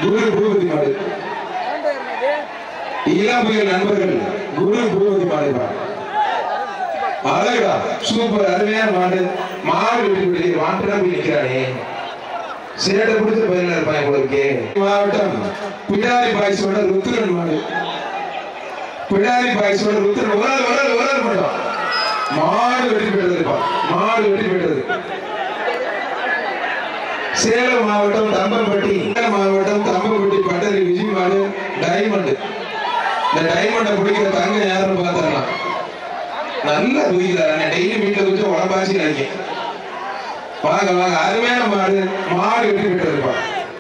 குரு பூபதி மாடு இளம் புயல் நண்பர்கள் குரு பூபதி மாடுப்பா அழகா சூப்பர் அருமையான மாடு மாடு வெட்டி மாட்டுனா போய் நிக்கிறானே சேட்டை பிடிச்ச பையனா இருப்பான் உங்களுக்கு மாவட்டம் பிடாரி பாய்ஸோட ருத்ரன் மாடு பிடாரி பாய்ஸோட ருத்ரன் ஒரு ஆள் ஒரு ஆள் ஒரு ஆள் மட்டும் மாடு வெட்டி போயிட்டது இருப்பான் மாடு வெட்டி போயிட்டது சேலம் மாவட்டம் தம்பம்பட்டி சேலம் மாவட்டம் தம்பம்பட்டி பட்டரி விஜய் மாடு டைமண்ட் இந்த டைமண்டை பிடிக்கிற தங்க யாருன்னு பார்த்துடலாம் நல்லா தூக்கிட்டாரு டெய்லி வீட்டுல வச்சு உடம்பாச்சு நினைக்க வாங்க வாங்க அருமையான மாடு மாடு வெட்டி விட்டுருப்பா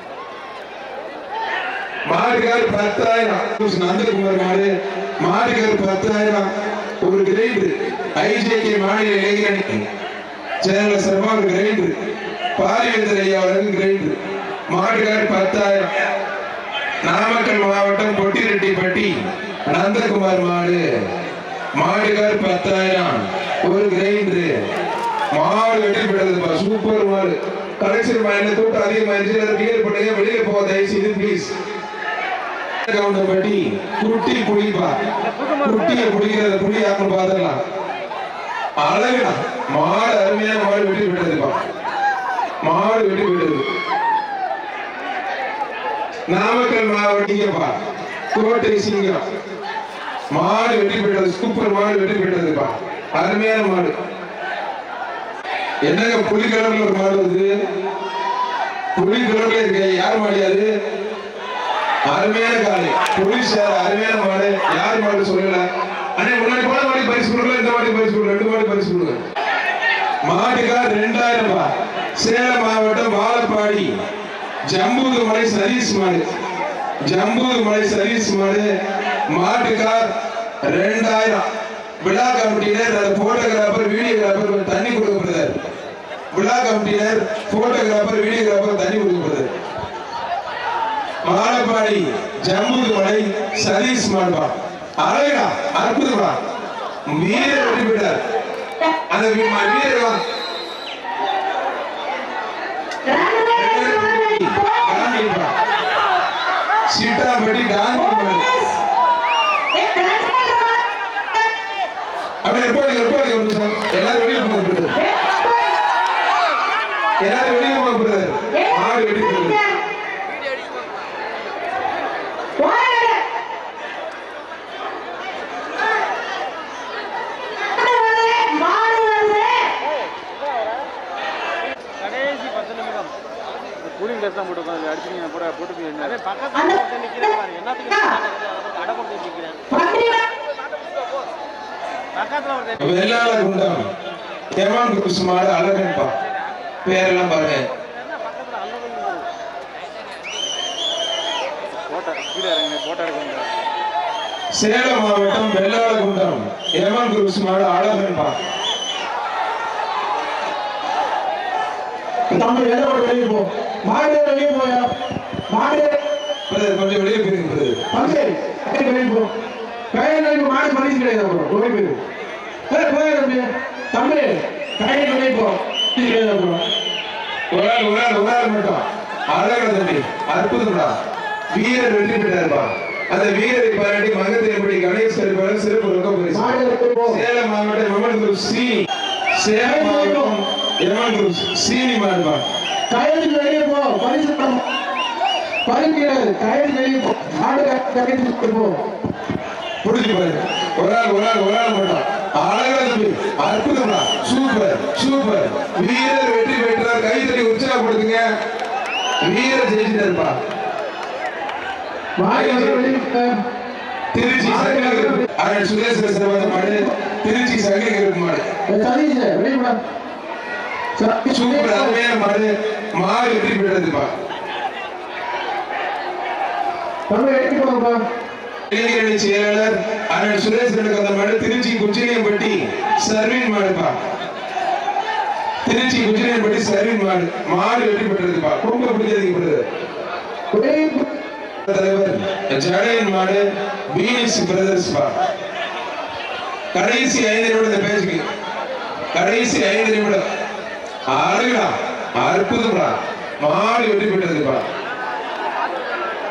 மாடுக்காரு பத்தாயிரம் நந்தகுமார் மாடு மாடுக்காரு பத்தாயிரம் ஒரு கிரைண்டர் ஐஜேகே மாநில இளைஞரணி சேனல சிறமா ஒரு கிரைண்டர் பாரிவேந்தர் ஐயா அவர்களுக்கு கிரைண்டர் மாடுக்காரு பத்தாயிரம் நாமக்கல் மாவட்டம் பொட்டிரெட்டிப்பட்டி நந்தகுமார் மாடு மாடுகார் பத்தாயிரம் ஒரு கிரைண்டரு மாடு வெட்டி விடுறதுப்பா சூப்பர் மாடு கலெக்ஷன் மைண்ட் கூட்டம் அதிகமாயிருச்சு அதை கிளியர் பண்ணுங்க வெளியில போக தயவு செய்து ப்ளீஸ் கவுண்டம்பட்டி குட்டி புளிப்பா குட்டியை புளிக்கிறத புளி ஆக்கணும் பார்த்துடலாம் அழகா மாடு அருமையான மாடு வெட்டி விடுறதுப்பா மாடு வெட்டி விடுறது நாமக்கல் மாவட்டப்பா கோட்டை சிங்கம் மாடு வெட்டி போயிட்டது சூப்பர் மாடு வெட்டி போயிட்டதுப்பா அருமையான மாடு என்னங்க புலி கலர்ல ஒரு மாடு வருது புலி கலர்ல இருக்க யார் மாடு அது அருமையான காலை புலி சார் அருமையான மாடு யார் மாடு சொல்லல அண்ணே முன்னாடி போன மாடி பரிசு கொடுக்கல இந்த மாடி பரிசு கொடுக்கல ரெண்டு மாடி பரிசு கொடுங்க மாட்டுக்கார் ரெண்டாயிரம் ரூபாய் சேலம் மாவட்டம் வாழப்பாடி ஜம்பூது மலை சதீஷ் மாடு ஜம்பூது மலை சதீஷ் மாடு மாட்டுக்கார் ரெண்டாயிரம் விழா கமிட்டியினர் போட்டோகிராஃபர் வீடியோகிராஃபர் தண்ணி கொடுக்கப்படுறார் விழா கமிட்டியினர் போட்டோகிராஃபர் வீடியோகிராஃபர் தண்ணி கொடுக்கப்படுறார் மாலப்பாடி ஜம்பூது மலை சதீஷ் மாடுவா அழகா அற்புதமா வீரர் வெற்றி பெற்றார் அந்த வீ- வீரர் வா காந்திப்பா சீட்டாம்பட்டி காந்தி மாடு அப்படியே ரிப்போர்ட்டிங் ரிப்போர்ட்டிங் ஒரு நிமிஷம் எல்லாரும் வெளியே போக போகுது எல்லாரும் வெளியே போக போகுது மாடு வெட்டி போகுது கடைசி பத்து நிமிடம் கூலிங் கிளாஸ் தான் போட்டு உட்காந்து அடிச்சிங்க போட போட்டு என்ன பக்கத்துல ஒருத்தன் நிக்கிறேன் பாரு என்னத்துக்கு அடை போட்டு நிக்கிறேன் பக்கத்துல ஒருத்தன் வெள்ளாள குண்டம் ஹேமான் குருஸ் மாடு அழகன்பா பேரெல்லாம் பாருங்க என்ன பக்கத்துல அல்லது போட்டோ கீழே இறங்க போட்டோ எடுக்க சேலம் மாவட்டம் வெள்ளாள குண்டம் ஹேமான் குருஸ் மாடு அழகன்பா நம்ம எதை விட்டு வெளியே போ மாடு வெளியே போயா மாடு பிரதர் கொஞ்சம் வெளியே போயிருங்க பிரதர் பங்கு அப்படியே வெளியே போ கையில் வெளியே மாடு மதிச்சு கிடையாது அப்புறம் வெளியே போயிரு ஏய், போய் தம்பி தம்பி கையில் வெளியே போ மதிச்சு கிடையாது அப்புறம் ஒரு ஆள் ஒரு ஆள் ஒரு ஆள் மட்டும் அழகா தம்பி அற்புதம்டா வீரர் வெற்றி பெற்றாருப்பா அந்த வீரரை பாராட்டி மகத்தியப்படி கணேசர் பேர சிறப்பு ரொக்க பரிசு மாடு வெளியே போ சேலம் மாவட்டம் எமன் குரு சீனி சேலம் மாவட்டம் எமன் குரு சீனி மாடுப்பா கையில் வெளியே போ பரிசு தரம். பரிசு கிடையாது கையில் வெளியே போ மாடு கையில் போ புடிச்சு பாரு ஒரு ஆள் ஒரு ஆள் ஒரு ஆள் மட்டும் அழகா தம்பி அற்புதம்டா சூப்பர் சூப்பர் வீரர் வெற்றி பெற்றார் கை தட்டி உற்சாகப்படுத்துங்க வீரர் ஜெயிச்சிட்டாருப்பா மாடு வெளியே போ. திருச்சி சங்ககிரி அண்ணன் சுரேஸ்வர சிறந்த மாடு திருச்சி சங்ககிரி மாடு ஏய், சதீஷ் வெளியே போ சதீஷ் சூப்பர் அருமையான மாடு மாடு வெற்றி பெற்றதுப்பா தம்பி எடுத்து போங்கப்பா இளைஞரணி செயலாளர் அண்ணன் சுரேஸ்வரனுக்கு அந்த மாடு திருச்சி குச்சிலியம்பட்டி சர்வீன் மாடுப்பா திருச்சி குச்சிலியம்பட்டி சர்வீன் மாடு மாடு வெற்றி பெற்றதுப்பா ரொம்ப பிடிச்சதுக்கு வெளியே போ. தலைவர் ஜடையன் மாடு பீனிக்ஸ் பிரதர்ஸ் பா கடைசி ஐந்து நிமிடம் இந்த பேச்சுக்கு கடைசி ஐந்து நிமிடம் அருகா அற்புதம்டா மாடு வெற்றி பெற்றதுப்பா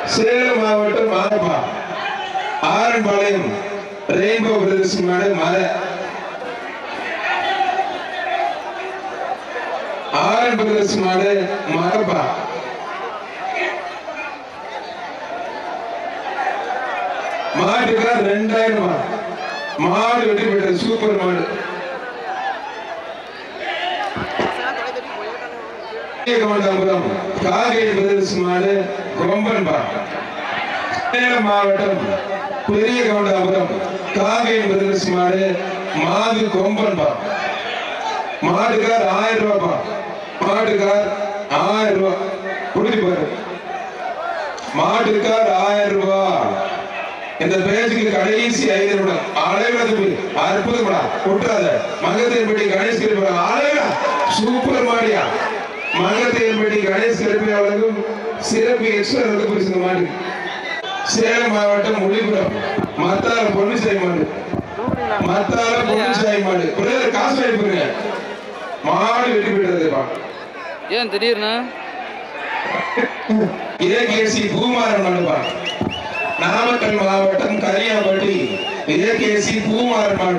சேலம் மாவட்டம் மாரப்பா ஆரன்பாளையம் ரெயின்போ பிரதர்ஸ் மாடு மர ஆரன் பிரதர்ஸ் மாடு மரப்பா மாட்டுக்கா ரெண்டாயிரம் ரூபாய் மாடு வெட்டி பெற்றது சூப்பர் மாடு கமண்டாபுரம் காகை பிரதர்ஸ் மாடு கொம்பன் பா சேலம் மாவட்டம் பெரிய கவுண்டாபுரம் காகை பிரதர்ஸ் மாடு மாது கொம்பன் பா மாட்டுக்கார் ஆயிரம் ரூபாய் பா மாட்டுக்கார் ஆயிரம் ரூபாய் குடிச்சு பாரு மாட்டுக்கார் ஆயிரம் ரூபாய் இந்த பேஜுக்கு கடைசி ஐந்து நிமிடம் அலைவது அற்புதம்டா கொட்டுறாத மகத்தையன்பட்டி கணேஷ் கிருப்பி அலைவா சூப்பர் மாடியா மகத்தையன்பட்டி கணேஷ் கிருப்பி அவர்களுக்கும் சிறப்பு எக்ஸ்ட்ரா ரத்த பரிசு மாடு சேலம் மாவட்டம் முள்ளிபுரம் மத்தால பொன்னுசாமி மாடு மத்தால பொன்னுசாமி மாடு பிரதர் காசு வாங்கிப்புங்க மாடு வெட்டி போயிடுறதுப்பா ஏன் திடீர்னு இதேகேசி பூமாரன் மாடுப்பா நாமக்கல் மாவட்டம் கரியாப்பட்டி இதேகேசி பூமாரன் மாடு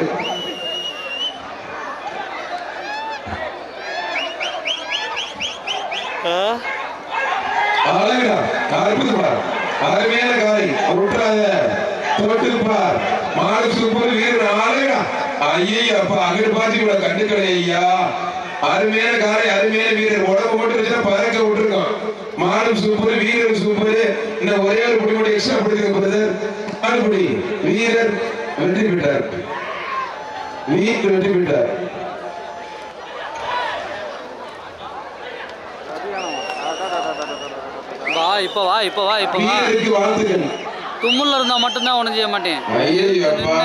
அழகுடா அற்புதப்பா அருமையான காலை விட்டுறாத தொட்டுப்பார் மாடு சூப்பர் வீரன் அழகுடா ஐயே அப்பா அங்கிட்டு பாத்தி கூட கண்டுக்கலை ஐயா அருமையான காலை அருமையான வீரர் உடம்பு போட்டு வச்சா பறக்க விட்டுருக்கோம் மாடு சூப்பர் வீரர் சூப்பர் இன்னும் ஒரே ஒரு புடி மட்டும் எக்ஸ்ட்ரா பிடிக்க பிரதர் மாடுபடி வீரர் வெற்றி பெற்றார் வீரர் வெற்றி பெற்றார் வா இப்ப வா இப்ப வா இப்ப வா வீரருக்கு வாழ்த்துக்கள் தும்முல்ல இருந்தா மட்டும்தான் ஒண்ணும் செய்ய மாட்டேன் ஐயே அப்பா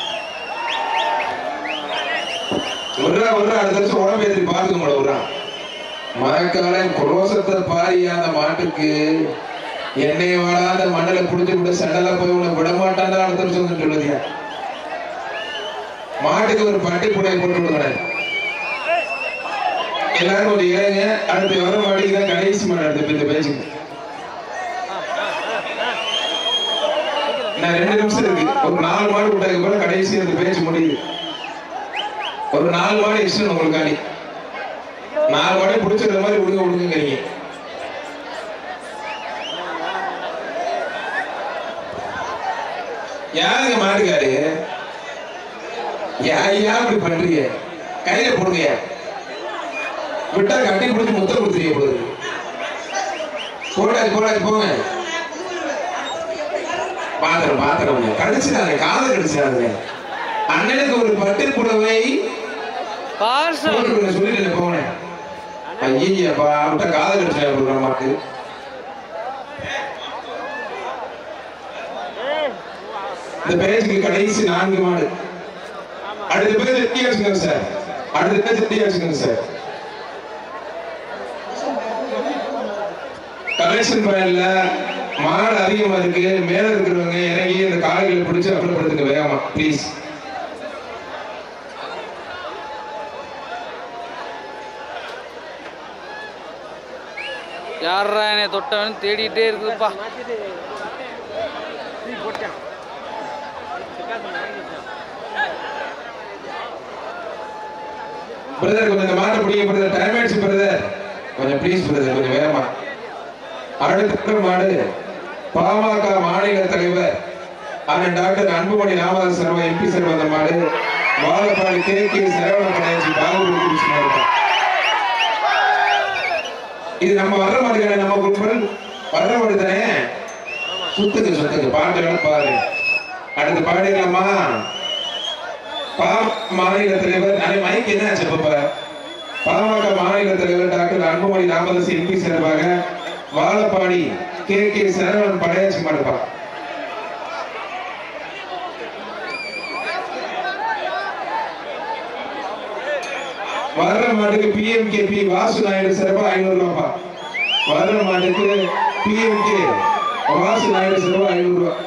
ஒர்ரா ஒர்ரா அடுத்த வருஷம் உடம்பு ஏற்றி பார்த்துக்க முடியும் ஒர்ரா மரக்கால குரோசத்தை பாரியா அந்த மாட்டுக்கு எண்ணெய் வாடாத மண்ணில புடிச்சு விட சண்டல போய் உன்னை விட மாட்டான்டா அடுத்த வருஷம் வந்து சொல்லுதியா மாட்டுக்கு ஒரு பட்டி புடைய போட்டு விடுறேன் எல்லாரும் ஒரு இறங்க அடுத்து வர மாட்டுக்கு தான் கடைசி மாடு அடுத்து இந்த பேச்சுக்கு நான் ரெண்டு நிமிஷம் இருக்கு ஒரு நாலு மாடு விட்டதுக்கு கூட கடைசி அந்த பேச்சு முடியுது ஒரு நாலு மாடு எக்ஸ்டன் உங்களுக்காண்டி நாலு மாடே பிடிச்சிருந்த மாதிரி விடுங்க விடுங்கிறீங்க யாருங்க மாட்டுக்காரு யா ஐயா இப்படி பண்றீங்க கையில போடுங்க விட்டா கட்டி பிடிச்சி முத்தம் கொடுத்துருங்க போகுது போடாது போடாது போங்க பாத்திரம் பாத்திரம் கடிச்சிடாங்க காதை கடிச்சிடாங்க அண்ணனுக்கு ஒரு பட்டு புடவை பார்சல் போட்டுருங்க சொல்லிட்டு போனேன் ஐயப்பா விட்டா காதை கடிச்சிடாங்க ஒரு அம்மாக்கு இந்த பேஜுக்கு கடைசி நான்கு மாடு அடுத்த பேஜ் எட்டி வச்சுக்கோங்க சார் அடுத்த பேஜ் எட்டி வச்சுக்கோங்க சார் கலெக்ஷன் பயன்ல மாடு அதிகமா இருக்கு மேல இருக்கிறவங்க இறங்கி இந்த காலைகளை பிடிச்சு அப்புறப்படுத்துங்க வேகமா ப்ளீஸ் யாரா என்னை தொட்டவன் தேடிட்டே இருக்குதுப்பா பிரதர் கொஞ்சம் இந்த மாட்டை பிடிங்க பிரதர் டைம் ஆயிடுச்சு பிரதர் கொஞ்சம் ப்ளீஸ் பிரதர் கொஞ்சம் வேகமா அடுத்த மாடு பாமக மாநில தலைவர் அண்ணன் டாக்டர் அன்புமணி ராமதாஸ் சர்வ எம்பி சார் வந்த மாடு வாழப்பாடி கே கே சரவண கணேசி பாகுபலி குறிச்சி மாடு இது நம்ம வர்ற மாடு தானே நம்ம கும்பல் வர்ற மாடு தானே சுத்துக்கு சுத்துக்கு பாட்டு வேணா பாரு அடுத்து பாடிடலாமா பாமக மாநில தலைவர் அரை மைக் என்ன ஆச்சு பாப்பா பாமக மாநில தலைவர் டாக்டர் அன்புமணி ராமதாஸ் எம்பி சார்பாக வாழப்பாடி கே கே சரவணன் படையாச்சி மாடுப்பா வர்ற மாட்டுக்கு பிஎம்கேபி வாசு நாயுடு சிறப்பா ஐநூறு ரூபாப்பா வர்ற மாட்டுக்கு பிஎம்கே வாசு நாயுடு சிறப்பா ஐநூறு ரூபாய்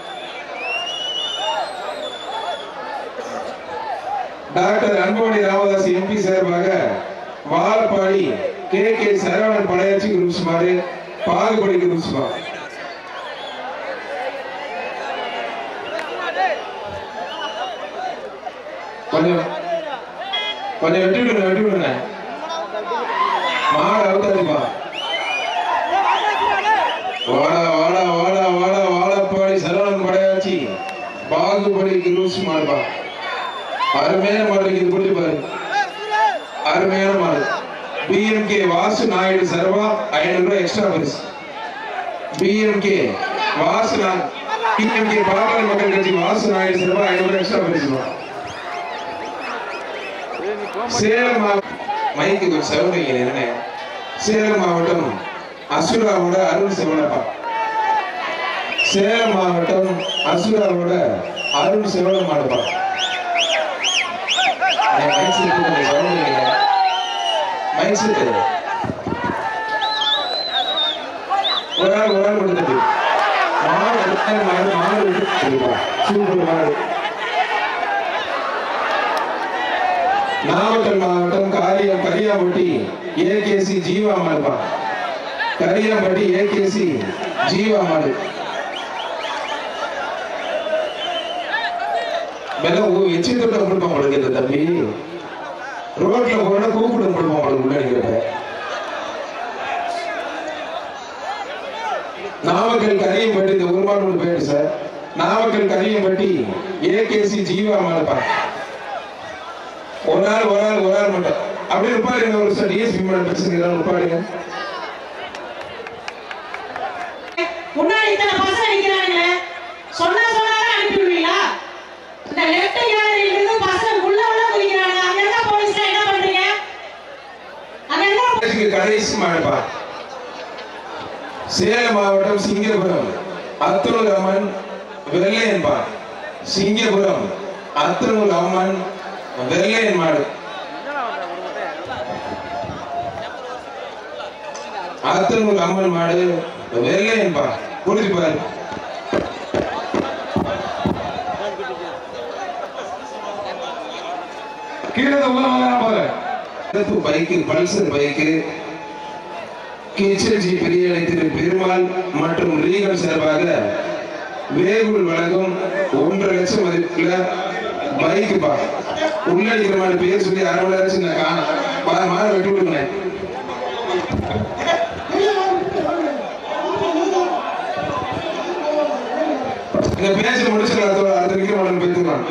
டாக்டர் அன்புமணி ராமதாஸ் எம்பி சார்பாக Vazhapadi K K Saravanan Padayachi groups மாறு பாகுபடி குரூப்ஸ் மாறு கொஞ்சம் கொஞ்சம் வெட்டி விடுங்க வெட்டி விடுங்க மாடு அவுத்தாதுப்பா வாடா வாடா வாடா வாடா வாழப்பாடி சரவணன் படையாச்சி பாகுபலி கிரூஸ் மாடுப்பா அருமையான மாடு இது போட்டு பாரு அருமையான மாடு பிஎம்கே வாசு நாயுடு சர்வா ஐநூறு ரூபாய் எக்ஸ்ட்ரா பரிசு பிஎம்கே வாசு நாயுடு பிஎம்கே பாமர மக்கள் கட்சி வாசு நாயுடு சர்வா ஐநூறு ரூபாய் எக்ஸ்ட்ரா பரிசு சேலம் மாவட்டம் மைக்கு கொஞ்சம் சவுண்டிங்க என்ன சேலம் மாவட்டம் அசுராவோட அருள் சிவனப்பா சேலம் மாவட்டம் அசுராவோட அருள் சிவனம் மாடுப்பா மைக் செட் கொஞ்சம் சவுண்டிங்க மைக் செட் ஒரு ஆள் ஒரு ஆள் கொடுத்துட்டு மாடு அடுத்த மாடு மாடு விட்டு சூப்பர் மாடு நாமக்கல் மாவட்டம் காரியம் கரியாம்பட்டி ஏகேசி ஜீவா மாடுப்பா கரியாம்பட்டி ஏகேசி ஜீவா மாடு வெள்ள எச்சி தொட்டம் கொடுப்பான் உங்களுக்கு இந்த தம்பி ரோட்ல போனா கூப்பிடும் கொடுப்பான் உங்களுக்கு உள்ள நிக்கிறப்ப நாமக்கல் கரியம்பட்டி இந்த ஒரு மாடு ஒன்று போயிடு சார் நாமக்கல் கரியம்பட்டி ஏகேசி ஜீவா மாடுப்பா ஒரு நாள் ஒரு நாள் ஒரு நாள் மட்டும் அப்படியே நிப்பாடுங்க ஒரு சார் டிஎஸ்பி மேடம் பிரச்சனை நிப்பாடுங்க முன்னாடி இத்தனை பசங்க நிக்கிறாங்களே சொன்னா சொன்னாலும் அனுப்பிடுவீங்களா இந்த லெஃப்ட் கேலரியில இருந்து பசங்க உள்ள உள்ள குதிக்கிறாங்க அங்க என்ன போலீஸ்ல என்ன பண்றீங்க அங்க என்ன இதுக்கு கடைசி மாடுப்பா சேலம் மாவட்டம் சிங்கபுரம் அத்தனூர் அம்மன் வெள்ளையன்பா சிங்கபுரம் அத்தனூர் அம்மன் வெள்ளையன் மாடு அத்தனூர் அம்மன் மாடு வெள்ளையன்பா புரிஞ்சு பாரு கீழே உள்ள வாங்க பாரு சிறப்பு பைக்கு பல்சர் பைக்கு கிச்சர்ஜி பிரியாணி திரு பெருமாள் மற்றும் ரீகல் சார்பாக வேகுல் வழங்கும் ஒன்றரை லட்சம் மதிப்புல பைக்கு பா உள்ள இருக்கிற மாதிரி பேர் சொல்லி அரை மணி நேரம் நான் காண பா மாற வெட்டி விடுங்க இந்த பேச்சு முடிச்சு அடுத்த அடுத்த விக்கிற மாடல் பேசுறான்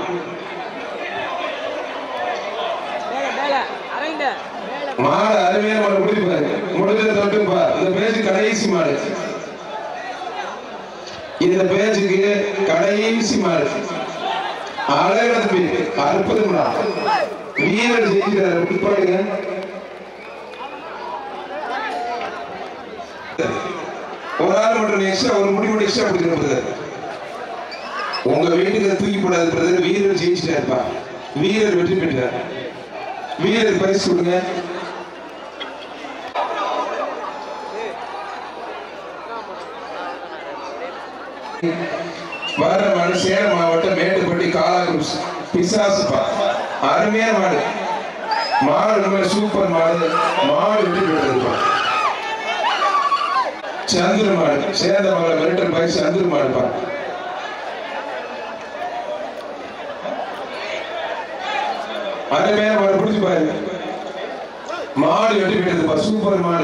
மாடு அருமையான மாடு முடிச்சு பாரு முடிஞ்சதை தொட்டு பாரு இந்த பேச்சு கடைசி மாடு இந்த பேச்சுக்கு கடைசி மாடு அழகான தம்பி அற்புதம்டா வீரர் ஜெயிக்கிறார் பிற்பாடுங்க ஒரு ஆள் மட்டும் எக்ஸ்ட்ரா ஒரு முடி மட்டும் எக்ஸ்ட்ரா பிடிக்கிற உங்க வீட்டுக்கு தூக்கி போடாது பிரதர் வீரர் ஜெயிச்சிட்டாருப்பா வீரர் வெற்றி பெற்றார் வீரர் பரிசு கொடுங்க வர மாடு சேலம் மாவட்டம் மேட்டுப்பட்டி காலாகுருஸ் பிசாசுப்பா அருமையான மாடு மாடு ரொம்ப சூப்பர் மாடு மாடு வெற்றி பெற்றதுப்பா சந்திர மாடு சேந்த மலை மிரட்டல் பாய் சந்திர மாடுப்பா அருமையான மாடு பிடிச்சு பாருங்க மாடு வெட்டி விட்டதுப்பா சூப்பர் மாடு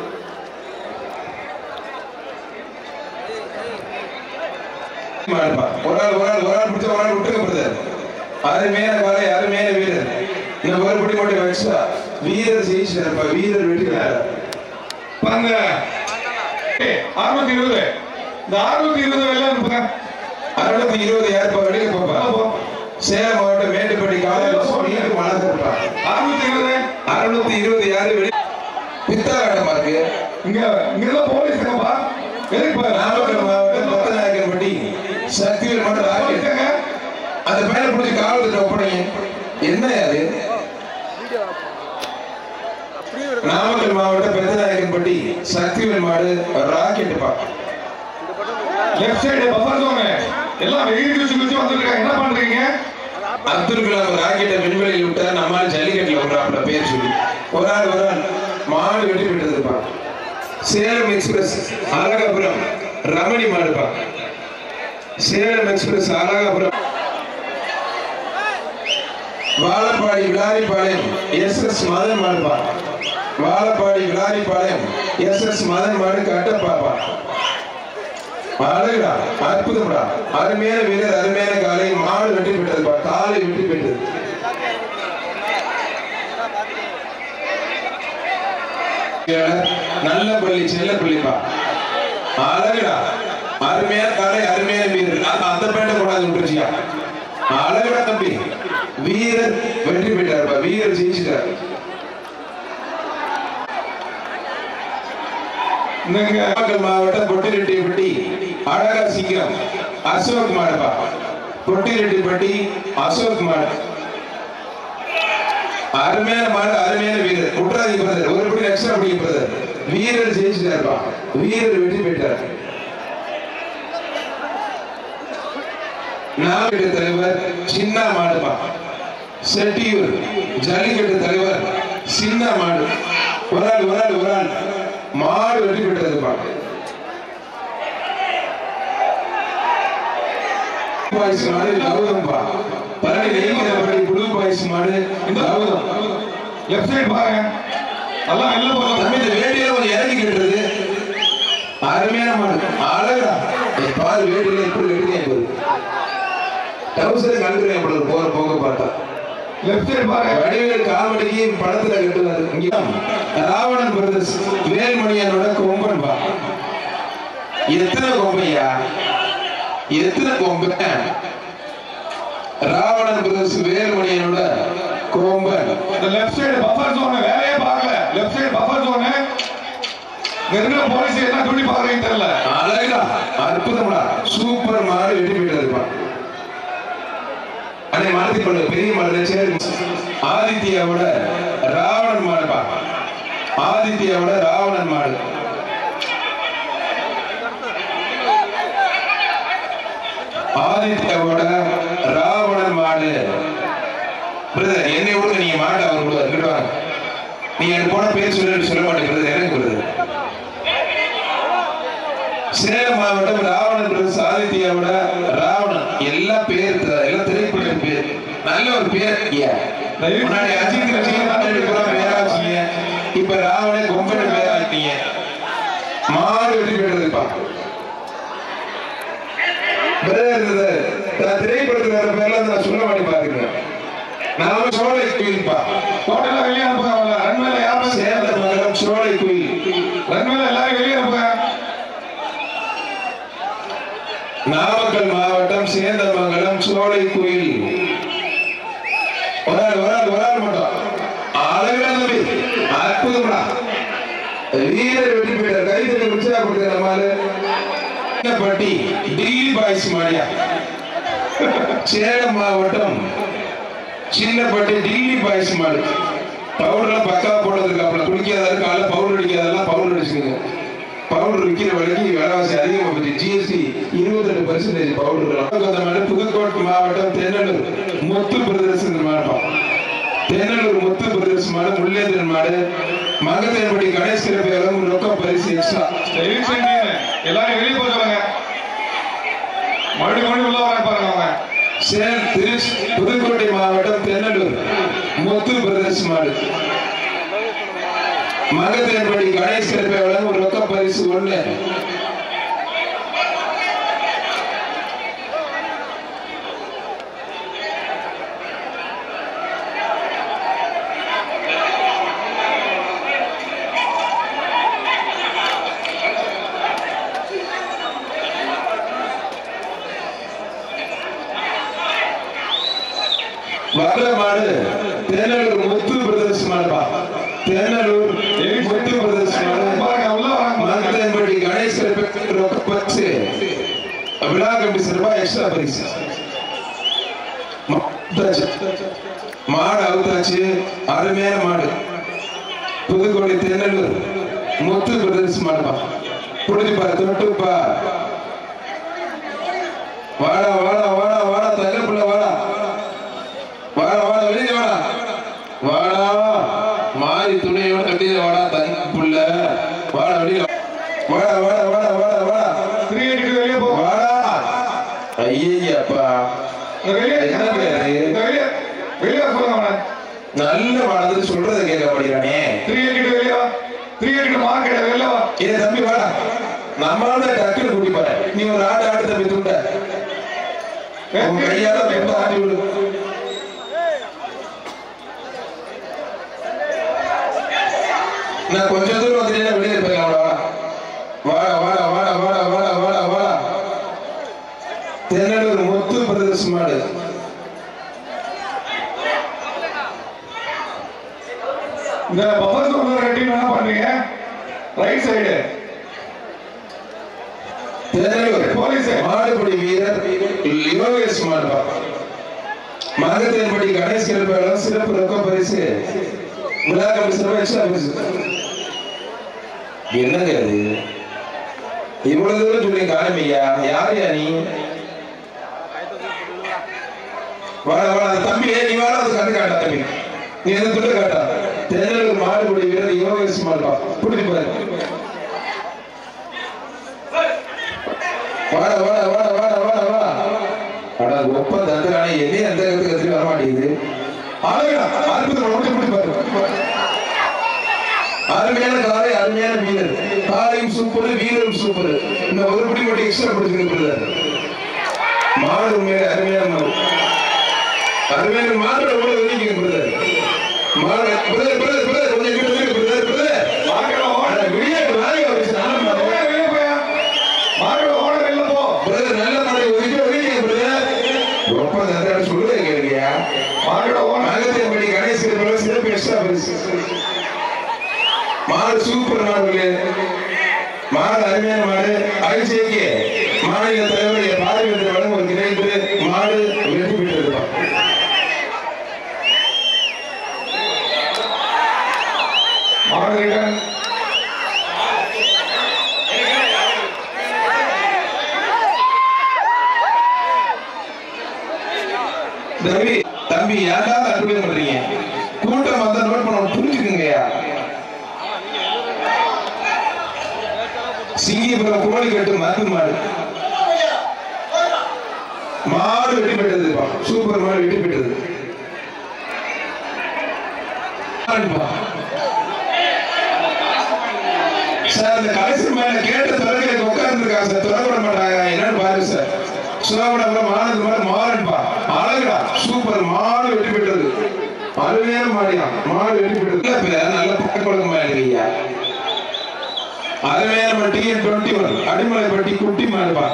மாடுப்பா ஒரு ஆள் ஒரு ஆள் ஒரு ஆள் பிடிச்ச ஒரு ஆள் விட்டுக்கப்படுது அருமையான காலை அருமையான வீரர் இந்த ஒரு பிடி மட்டும் வச்சா வீரர் ஜெயிச்சிட்டாருப்பா வீரர் வெட்டினார் பாருங்க ஏய், அறுநூத்தி இருபது இந்த அறுநூத்தி இருபது வெளில அனுப்புங்க அறுநூத்தி இருபது யாருப்பா வெளியே போப்பா சேலம் மாவட்டம் மேட்டுப்பட்டி காலையில் வளர்ந்துருப்பா அறுநூத்தி இருபது அறுநூத்தி இருபது யாரு வெளியே பித்தாராட்டமா இருக்கு இங்க இங்க எல்லாம் போலீஸ் இருக்கப்பா எதுக்கு பாரு நாமக்கல் மாவட்டம் பத்தநாயக்கன்பட்டி சக்திவேல் மட்டும் ராக்கெட் போலீஸ்காரங்க அந்த பையனை பிடிச்சி காவல்துறை ஒப்படைங்க என்ன அது நாமக்கல் மாவட்டம் பெத்தநாயக்கன்பட்டி சக்திவேல் மாடு ராக்கெட் பா லெஃப்ட் சைடு பஃபர் ஜோன் எல்லாம் வெயில் குச்சி குச்சி வந்துருக்காங்க என்ன பண்றீங்க அப்துல் கலாம் ராக்கெட்டை விண்வெளியில் விட்டா நம்மால ஜல்லிக்கட்டுல விடுறாப்புல பேர் சொல்லி ஒரு ஆள் ஒரு ஆள் மாடு வெட்டி விட்டதுப்பா சேலம் எக்ஸ்பிரஸ் அழகாபுரம் ரமணி மாடுப்பா Salem express Alagapuram Vazhapadi Vilaripalayam S S Madhan மாடுப்பா வாழப்பாடி விளாரிப்பாளையம் எஸ் எஸ் மதன் மாடு கட்டப்பாப்பா அழகுடா அற்புதம்டா அருமையான வீரர் அருமையான காலை மாடு வெற்றி பெற்றதுப்பா காலை வெற்றி பெற்றது நல்ல பள்ளி செல்ல பள்ளிப்பா அழகுடா அருமையான காலை அருமையான வீரர் அந்த- அந்த பேட்டை கூடாது விட்டுருச்சியா அழகுடா தம்பி வீரர் வெற்றி பெற்றாருப்பா வீரர் ஜெயிச்சிட்டார் நாமக்கல் மாவட்டம் பொட்டிரெட்டிப்பட்டி அழகா சிங்கம் அசோக் மாடுப்பா பொட்டிரெட்டிப்பட்டி அசோக் மாடு அருமையான மாடு அருமையான வீரர் குற்றாதி பிரதர் ஒரு படி எக்ஸ்ட்ரா படி பிரதர் வீரர் ஜெயிச்சிட்டாருப்பா வீரர் வெற்றி பெற்றார் நாகரிக தலைவர் சின்ன மாடுப்பா செட்டியூர் ஜல்லிக்கட்டு தலைவர் சின்ன மாடு ஒரு ஆள் ஒரு ஆள் ஒரு ஆள் மாடு வெற்றி பெற்றதுப்பா பாயசு மாடு கௌதம்பா பரணி நெய்கிறபடி புழு பாயசு மாடு கௌதம் லெஃப்ட் சைடு பாருங்க எல்லாம் வெளில போகலாம் தம்பி இந்த வேட்டியில கொஞ்சம் இறங்கி கட்டுறது அருமையான மாடு அழகா ஏய், பாரு வேட்டியில எப்படி கட்டுறேன் பாரு டவுசரே கண்டுக்கிறேன் போல போற போக பார்த்தா லெஃப்ட் சைடு பாருங்க வடிவேல் காமெடிக்கு படத்துல கட்டுவாரு இங்க ராவணன் பிரதர்ஸ் வேல்மணியனோட கொம்பன் பா எத்தனை கொம்பையா எத்தனை கொம்பன் ராவணன் பிரதர்ஸ் வேல்மணியனோட கொம்பன் இந்த லெஃப்ட் சைடு பஃபர் ஜோன் வேலையே பார்க்கல லெஃப்ட் சைடு பஃபர் ஜோன் நெருங்கிற போலீஸ் என்ன துணி பாக்குறீங்க தெரியல அழகா அற்புதம்டா சூப்பர் மாடு வெற்றி பெற்றதுப்பா அன்னை மாத்தி பண்ணு பெரிய மாடு சரி ஆதித்யாவோட ராவணன் மாடுப்பா ஆதித்யாவோட ராவணன் மாடு ஆதித்யாவோட ராவணன் மாடு பிரதர் என்னை விடுங்க நீங்க மாட்டை அவர் விடுவார் இங்கிட்டு வாங்க நீங்க எனக்கு போன பேர் சொல்லி சொல்ல மாட்டேன் பிரதர் எனக்கு பிரதர் சேலம் மாவட்டம் ராவணன் பிரதேச ஆதித்யாவோட ராவணன் எல்லாம் பேர் த- எல்லாம் திரைப்பட பேர் நல்ல ஒரு பேர் ஐயா. முன்னாடி அஜித் ரசிகன் பேராச்சிங்க இப்ப ராவணன் கொம்பன் பேராச்சிங்க மாடு வெற்றி பெற்றதுப்பா பிரதர் இந்த த- திரைப்படத்துல வர பேர்லாம் நான் சொல்ல மாட்டேன் பாத்துக்கிறேன் நாம சோலை கோயில்ப்பா டோட்டலா வெளியே அனுப்புங்க அவங்க ரன்வேல யாரும் சேலம் மங்கலம் சோலை கோயில் ரன்வேல எல்லாரும் வெளியே அனுப்புங்க நாமக்கல் மாவட்டம் சேந்தமங்கலம் சோலை கோயில் ஒரு ஆள் ஒரு ஆள் ஒரு ஆள் மட்டும் அழகா தம்பி அற்புதம்டா வீரர் வெற்றி பெற்றார் கைத்தறி உற்சாகப்படுத்த நம்மால பட்டி டிகிரி பாய்ஸ் மாடியா சேலம் மாவட்டம் சின்னப்பட்டி டிகிரி பாய்ஸ் மாடு பவுடர்லாம் பக்கா போடுறதுக்கு அப்புறம் குளிக்காத காலைல பவுடர் அடிக்காதெல்லாம் பவுடர் அடிச்சுங்க பவுடர் விற்கிற விலைக்கு விலைவாசி அதிகமாக போச்சு ஜிஎஸ்டி இருபத்தெட்டு பர்சன்டேஜ் பவுடர் மாடு புதுக்கோட்டை மாவட்டம் தென்னலூர் முத்து பிரதேசம் மாடுப்பா தென்னலூர் முத்து பிரதேசம் மாடு முல்லேந்திரன் மாடு மகத்தேன்படி கணேஷ் கிரப்பேரம் ரொக்க பரிசு எக்ஸ்ட்ரா எலெக்ஷன் எல்லாரும் வெளியே போக சொல்லுங்க மறுபடியும் மறுபடியும் உள்ள வர பாருங்க அவங்க சேலம் திரு புதுக்கோட்டை மாவட்டம் தென்னலூர் முத்து பிரதேசம் மாடு மகத்தேன்படி கணேஷ் கிரப்பேரம் ஒரு ரொக்க பரிசு ஒண்ணு வர்ற மாடு தென்னலூர் முத்து பிரதேச மாடுப்பா தென்னலூர் முத்து பிரதேச மாடு பாருங்க உள்ள வராங்க பாருங்க. மகத்தேன்படி கணேஷ் கிரப்பேரம் ரொக்க பரிசு விழா கம்பி சிறப்பா எக்ஸ்ட்ரா பரிசு அவுத்தாச்சு. மாடு அவுத்தாச்சு அருமையான மாடு புதுக்கோட்டை தென்னலூர் முத்து பிரதேச மாடுப்பா புடிச்சுப்பா தொட்டுப்பா வாடா வாடா வாடா வாடா தங்கப்புள்ள வாடா வாடா வாடா வெளியே வாடா வாடா மாறி துணியோட வெளியே வாடா தங்கப்புள்ள வாடா வெளியே வாடா வாடா வாடா வாடா வாடா ஃப்ரீ ஆகிட்டு வெளியே போ வாடா ஐயப்பா இந்த வெளியே என்ன பேரு? இந்த வெளியே வெளியே வர சொல்லுங்க மாடுறது சொல்றதை கேட்க மாட்டேங்கிறானே கிரிக்கெட் வெளியே வா கிரிக்கெட் மார்க்கெட் வெளியே வா ஏ தம்பி வாடா நம்மளால டக்குனு கூட்டி பாரு நீ ஒரு ஆட்டு ஆட்டு தம்பி துண்ட உன் கையால பெத்த ஆட்டி விடு நான் கொஞ்ச தூரம் வந்துட்டேன்னா வெளியே போயிடலாம் வாடா வாடா வாடா வாடா வாடா வாடா வாடா தென்னலூர் முத்து பிரதர்ஸ் மாடு இந்த பஃபர் ஜோன் ரெட்டி என்ன பண்றீங்க ரைட் சைடு தென்னலூர் போலீஸ் மாடுபிடி வீரர் லியோகேஷ் மாடுபா மகத்தேன்படி கணேஷ் கிருப்பாளர் சிறப்பு ரொக்க பரிசு விழா கமிஷனர் எக்ஸ்ட்ரா பரிசு என்னங்க அது இவ்வளவு தூரம் சொல்லி காணமையா யார் யா நீ வாடா வாடா அந்த தம்பி நீ வாடா அது கண்டு காட்டா தம்பி நீ எந்த துண்டு காட்டா தென்னலூர் மாடுபிடி வீரர் யோகேஷ் மாடுபா பிடிச்சி பாரு வாடா வாடா வாடா வாடா வாடா வாடா அடா ஒப்ப தந்துறானே என்னையும் அந்த கத்து கத்துட்டு வர மாட்டேங்குது ஆளுடா அற்புதம் முடிச்சு முடிச்சு பாரு அருமையான காலை அருமையான வீரர் காலையும் சூப்பர் வீரரும் சூப்பர் இந்த ஒரு படி மட்டும் எக்ஸ்ட்ரா பிடிச்சிருக்கு மாடு உண்மையில அருமையான மாடு அருமையான மாடு எவ்வளவு வெடிக்குங்க பிரதர் மாடு பிரதர் பிரதர் பிரதர் கொஞ்சம் கிட்ட இருக்கு பிரதர் பிரதர் மார்க்கெட் ஓட அட விளையாட்டு வேலையை வச்சு நல்ல மாடு வெளியே போயா மார்க்கெட் ஓட வெளில போ பிரதர் நல்ல மாடு ஒதுக்கி ஒதுக்கி பிரதர் ரொம்ப நல்லா சொல்லுதே கேளுங்கயா மார்க்கெட் ஓட நாகத்தேபடி கணேஷ் கிருப்பல சிறப்பு எக்ஸ்ட்ரா பரிசு மாடு சூப்பர் மாடுகளே மாடு அருமையான மாடு ஐசிஐக்கு மாநில தலைவர் என் பார்வையத்தில் வழங்க ஒரு கிடைத்து மாடு வெற்றி பெற்றிருப்பான் மார்க்கெட் தம்பி தம்பி ஏன்டா அற்புதம் பண்றீங்க கூட்டம் வந்தா நோட் பண்ண புரிஞ்சுக்குங்கய்யா சிங்கிபுரம் கோழி கட்டு மருந்து மாடு மாடு வெட்டி பெற்றதுப்பா சூப்பர் மாடு வெட்டி பெற்றது மாடுப்பா. சார் இந்த கடைசி மேல கேட்ட பிறகு உட்கார்ந்து இருக்கா சார் தொடர விட மாட்டாங்க என்னன்னு பாருங்க சார் சுதாபுரம் மானது மாதிரி மாறன்பா அழகுடா சூப்பர் மாடு வெட்டி பெற்றது அருமையான மாடியா மாடு வெட்டி பெற்றது இல்ல இப்ப நல்ல பழக்க மாடுங்கய்யா அருமையான மாடு டிஎன் டுவெண்ட்டி ஒன் அடிமலைப்பட்டி குட்டி மாடுப்பா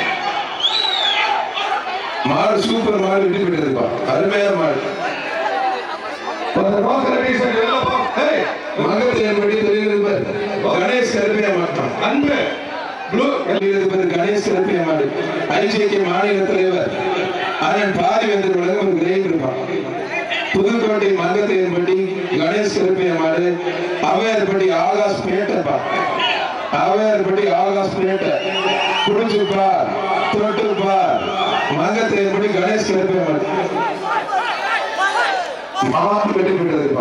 மாடு சூப்பர் மாடு வெட்டி பெற்றதுப்பா அருமையான மாடு அந்த ரோசர் டீஷர்ட் வெளில போ ஏய் மகத்தின்படி தெரிகிறது கணேஷ் கருப்பியா மாட்டான் அன்பு ப்ளூ இருப்பது கணேஷ் கருப்பியா மாடு ஐஜேகே மாநில தலைவர் அண்ணன் பாரிவேந்தர் வழங்கும் ஒரு கிரேட் இருப்பான் புதுக்கோட்டை மங்கத்தையன்படி கணேஷ் கருப்பியா மாடு அவையார்படி ஆகாஷ் பேட்டப்பா அவையார்படி ஆகாஷ் பேட்டை குடிச்சுப்பார் தொட்டுப்பார் மங்கத்தையன்படி கணேஷ் கருப்பியா மாடு மாட்டு வெட்டி பெற்றதுப்பா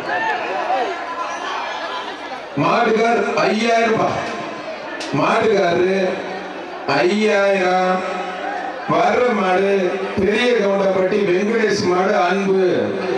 மாடுகார் ஐயாயிரம் ரூபாய் மாட்டுக்காரு ஐயாயிரம் வர்ற மாடு பெரிய கவுண்டப்பட்டி வெங்கடேஷ் மாடு அன்பு